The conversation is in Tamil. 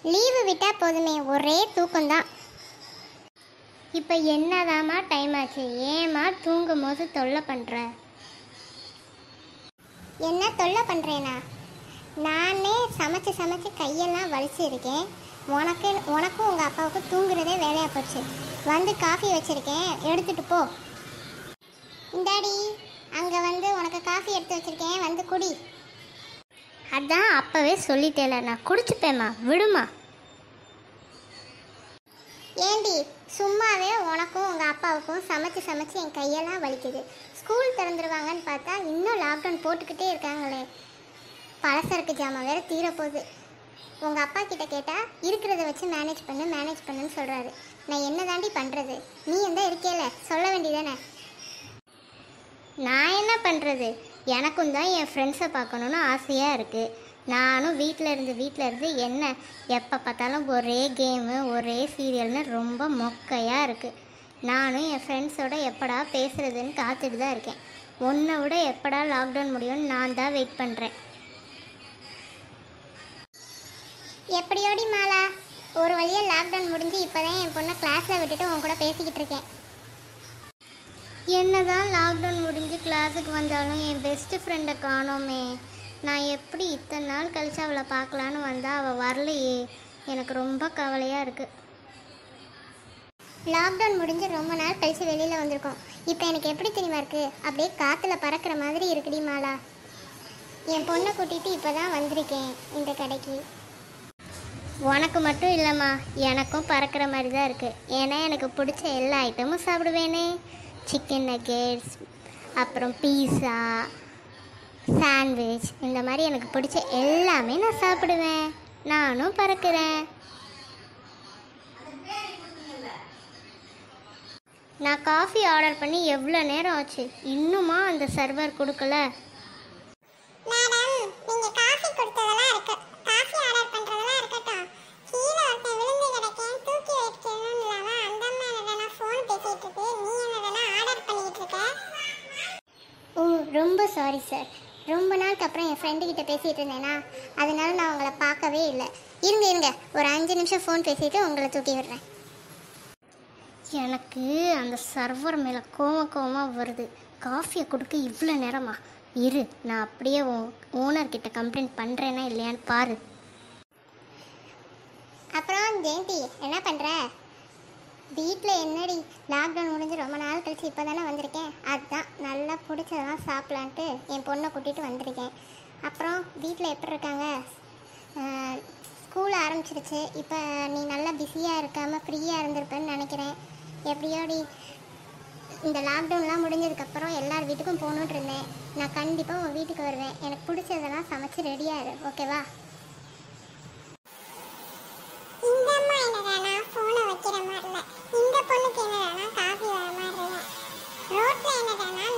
லீவு விட்டால் போதுமே ஒரே தூக்கம்தான் இப்போ என்னதாம்மா டைம் ஆச்சு ஏம்மா தூங்கும் போது தொல்லை பண்ணுற என்ன தொல்லை பண்ணுறேனா நானே சமைச்சு சமைச்சு கையெல்லாம் வலிச்சிருக்கேன் உனக்கு உனக்கும் உங்கள் அப்பாவுக்கும் தூங்குறதே வேலையாக போச்சு வந்து காஃபி வச்சுருக்கேன் எடுத்துகிட்டு போ இந்தாடி அங்கே வந்து உனக்கு காஃபி எடுத்து வச்சுருக்கேன் வந்து குடி அதான் அப்போவே சொல்லிட்டேல நான் குடிச்சுப்பேம்மா விடுமா ஏண்டி சும்மாவே உனக்கும் உங்கள் அப்பாவுக்கும் சமைச்சு சமைச்சு என் கையெல்லாம் வலிக்குது ஸ்கூல் திறந்துருவாங்கன்னு பார்த்தா இன்னும் லாக்டவுன் போட்டுக்கிட்டே இருக்காங்களே பலசரக்கு ஜாமான் வேற தீரப்போகுது உங்கள் அப்பா கிட்ட கேட்டால் இருக்கிறத வச்சு மேனேஜ் பண்ணு மேனேஜ் பண்ணுன்னு சொல்கிறாரு நான் என்ன தாண்டி பண்ணுறது நீ எந்த இருக்கேல சொல்ல வேண்டியதானே நான் என்ன பண்ணுறது எனக்கும் தான் என் ஃப்ரெண்ட்ஸை பார்க்கணுன்னு ஆசையாக இருக்குது நானும் வீட்டில் இருந்து வீட்டில் இருந்து என்ன எப்போ பார்த்தாலும் ஒரே கேமு ஒரே சீரியல்னு ரொம்ப மொக்கையாக இருக்குது நானும் என் ஃப்ரெண்ட்ஸோட எப்படா பேசுகிறதுன்னு காத்துட்டு தான் இருக்கேன் உன்னை விட எப்படா லாக்டவுன் முடியும்னு நான் தான் வெயிட் பண்ணுறேன் எப்படியோடி மாலா ஒரு வழியாக லாக்டவுன் முடிஞ்சு இப்போ தான் என் பொண்ணை கிளாஸில் விட்டுட்டு உன் கூட பேசிக்கிட்டு இருக்கேன் என்னதான் லாக்டவுன் முடிஞ்சு கிளாஸுக்கு வந்தாலும் என் பெஸ்ட் ஃப்ரெண்டை காணோமே நான் எப்படி இத்தனை நாள் கழிச்சு அவளை பார்க்கலான்னு வந்தால் அவள் வரலையே எனக்கு ரொம்ப கவலையாக இருக்குது லாக்டவுன் முடிஞ்சு ரொம்ப நாள் கழிச்சு வெளியில் வந்திருக்கோம் இப்போ எனக்கு எப்படி தெரியுமா இருக்குது அப்படியே காற்றுல பறக்கிற மாதிரி இருக்குடி மாலா என் பொண்ணை கூட்டிகிட்டு இப்போ தான் வந்திருக்கேன் இந்த கடைக்கு உனக்கு மட்டும் இல்லைம்மா எனக்கும் பறக்கிற மாதிரி தான் இருக்குது ஏன்னா எனக்கு பிடிச்ச எல்லா ஐட்டமும் சாப்பிடுவேனே சிக்கன் நக்கெட்ஸ் அப்புறம் பீஸா சாண்ட்விச் இந்த மாதிரி எனக்கு பிடிச்ச எல்லாமே நான் சாப்பிடுவேன் நானும் பறக்கிறேன் நான் காஃபி ஆர்டர் பண்ணி எவ்வளோ நேரம் ஆச்சு இன்னுமா அந்த சர்வர் கொடுக்கல மேடம் நீங்க காஃபி கொடுத்ததெல்லாம் இருக்கு காஃபி ஆர்டர் பண்றதெல்லாம் இருக்கட்டும் கீழே ஒருத்தன் விழுந்து கிடக்கேன் தூக்கி வைக்கணும் இல்லாம அந்த அம்மா என்னடா ஃபோன் பேசிட்டு இருக்கு நீ என்னடா ஆர்டர் பண்ணிட்டு இருக்க ஓ ரொம்ப சாரி சார் ரொம்ப நாளுக்கு அப்புறம் என் ஃப்ரெண்டு கிட்ட பேசிகிட்டு இருந்தேனா அதனால நான் உங்களை பார்க்கவே இல்லை இருங்க இருங்க ஒரு அஞ்சு நிமிஷம் ஃபோன் பேசிட்டு உங்களை தூக்கி விடுறேன் எனக்கு அந்த சர்வர் மேலே கோவ கோவமாக வருது காஃபியை கொடுக்க இவ்வளோ நேரமா இரு நான் அப்படியே ஓனர் கிட்ட கம்ப்ளைண்ட் பண்ணுறேன்னா இல்லையான்னு பாரு அப்புறம் ஜெயந்தி என்ன பண்ணுற வீட்டில் என்னடி லாக்டவுன் முடிஞ்சு ரொம்ப நாள் கழிச்சு இப்போ தானே வந்திருக்கேன் அதுதான் நல்லா பிடிச்சதெல்லாம் சாப்பிட்லான்ட்டு என் பொண்ணை கூட்டிகிட்டு வந்திருக்கேன் அப்புறம் வீட்டில் எப்படி இருக்காங்க ஸ்கூல் ஆரம்பிச்சிருச்சு இப்போ நீ நல்லா பிஸியாக இருக்காமல் ஃப்ரீயாக இருந்திருப்பேன்னு நினைக்கிறேன் எப்படியோடி இந்த லாக்டவுன்லாம் முடிஞ்சதுக்கப்புறம் எல்லார் வீட்டுக்கும் போகணுன்ட்டு இருந்தேன் நான் கண்டிப்பாக உன் வீட்டுக்கு வருவேன் எனக்கு பிடிச்சதெல்லாம் சமைச்சு ரெடியாக இரு ஓகேவா இந்த அம்மா என்னடா ஃபோனை வைக்கிற மாதிரி இல்ல இந்த பொண்ணுக்கு என்னடா காஃபி வர மாதிரி இல்ல ரோட்ல என்னடா